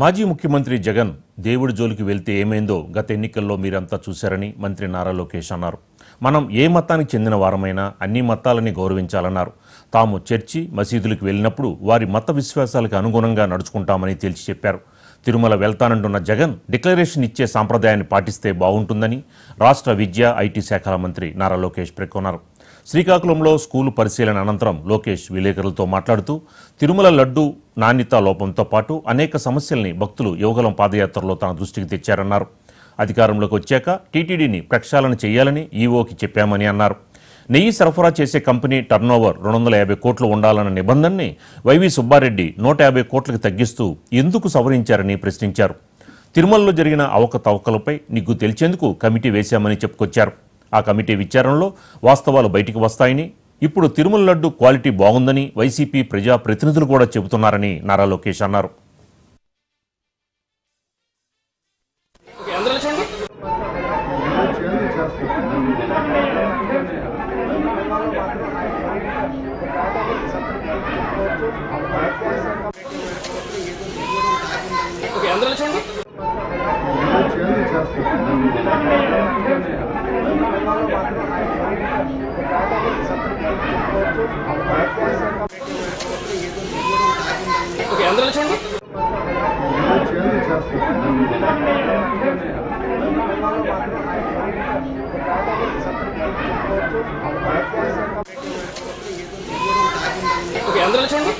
మాజీ ముఖ్యమంత్రి జగన్ దేవుడి జోలికి వెళ్తే ఏమైందో గత ఎన్నికల్లో మీరంతా చూశారని మంత్రి నారా లోకేష్ అన్నారు మనం ఏ మతానికి చెందిన వారమైనా అన్ని మతాలని గౌరవించాలన్నారు తాము చర్చి మసీదులకు వెళ్ళినప్పుడు వారి మత విశ్వాసాలకు అనుగుణంగా నడుచుకుంటామని తేల్చి చెప్పారు తిరుమల వెళ్తానంటున్న జగన్ డిక్లరేషన్ ఇచ్చే సాంప్రదాయాన్ని పాటిస్తే బాగుంటుందని రాష్ట్ర విద్యా ఐటీ శాఖల మంత్రి నారా లోకేష్ పేర్కొన్నారు శ్రీకాకుళంలో స్కూలు పరిశీలన అనంతరం లోకేష్ విలేకరులతో మాట్లాడుతూ తిరుమల లడ్డు నాణ్యతా లోపంతో పాటు అనేక సమస్యల్ని భక్తులు యువగలం పాదయాత్రలో తన దృష్టికి తెచ్చారన్నారు అధికారంలోకి వచ్చాక టీటీడీని ప్రక్షాళన చేయాలని ఈవోకి చెప్పామని అన్నారు నెయ్యి సరఫరా చేసే కంపెనీ టర్నోవర్ రెండు వందల యాభై కోట్లు ఉండాలన్న నిబంధనని వైవి సుబ్బారెడ్డి నూట యాభై కోట్లకు తగ్గిస్తూ ఎందుకు సవరించారని ప్రశ్నించారు తిరుమలలో జరిగిన అవకతవకలపై నిగ్గు తెలిచేందుకు కమిటీ వేశామని చెప్పుకొచ్చారు ఆ కమిటీ విచారణలో వాస్తవాలు బయటికి వస్తాయని ఇప్పుడు తిరుమల లడ్డు క్వాలిటీ బాగుందని వైసీపీ ప్రజా ప్రతినిధులు కూడా చెబుతున్నారని నారా లోకేష్ అన్నారు ఓకే అందరూ చూడండి ఓకే అందరూ చూడండి ఓకే అందరూ చూడండి ఓకే అందరూ చూడండి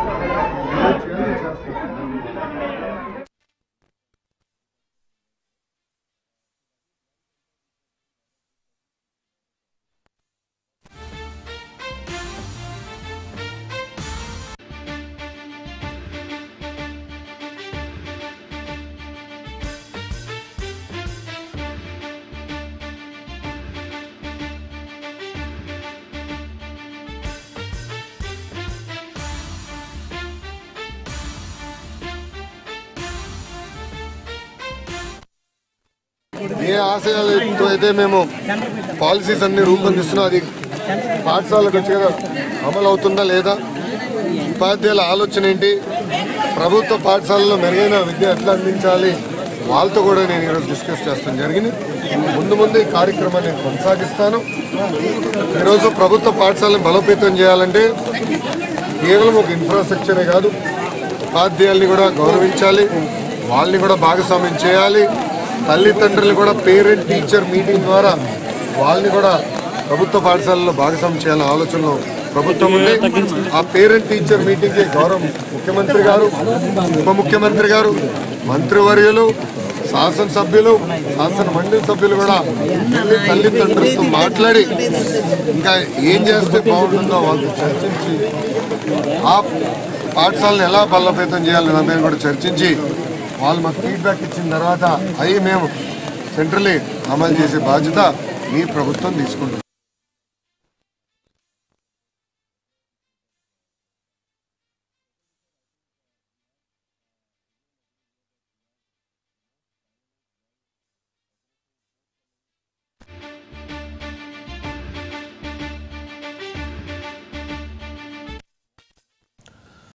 ఏ ఆశయాలతో అయితే మేము పాలసీస్ అన్ని రూపొందిస్తున్నాం అది పాఠశాలకు వచ్చి కదా అమలు అవుతుందా లేదా ఉపాధ్యాయుల ఆలోచన ఏంటి ప్రభుత్వ పాఠశాలలో మెరుగైన విద్య ఎట్లా అందించాలి వాళ్ళతో కూడా నేను ఈరోజు డిస్కస్ చేస్తాను జరిగింది ముందు ముందు ఈ కార్యక్రమాన్ని నేను కొనసాగిస్తాను ఈరోజు ప్రభుత్వ పాఠశాలను బలోపేతం చేయాలంటే కేవలం ఒక ఇన్ఫ్రాస్ట్రక్చరే కాదు ఉపాధ్యాయుల్ని కూడా గౌరవించాలి వాళ్ళని కూడా భాగస్వామ్యం చేయాలి తల్లిదండ్రులు కూడా పేరెంట్ టీచర్ మీటింగ్ ద్వారా వాళ్ళని కూడా ప్రభుత్వ పాఠశాలలో భాగస్వామ్యం చేయాలనే ఆలోచనలో ప్రభుత్వం ఉంది ఆ పేరెంట్ టీచర్ మీటింగ్కి గౌరవం ముఖ్యమంత్రి గారు ఉప ముఖ్యమంత్రి గారు మంత్రివర్యులు శాసనసభ్యులు శాసన మండలి సభ్యులు కూడా వెళ్ళి తల్లిదండ్రులతో మాట్లాడి ఇంకా ఏం చేస్తే బాగుంటుందో వాళ్ళతో చర్చించి ఆ పాఠశాలను ఎలా బలోపేతం చేయాలని దాని మీద కూడా చర్చించి వాళ్ళు మాకు ఫీడ్బ్యాక్ ఇచ్చిన తర్వాత అవి మేము సెంట్రలీ అమలు చేసే బాధ్యత మీ ప్రభుత్వం తీసుకుంటుంది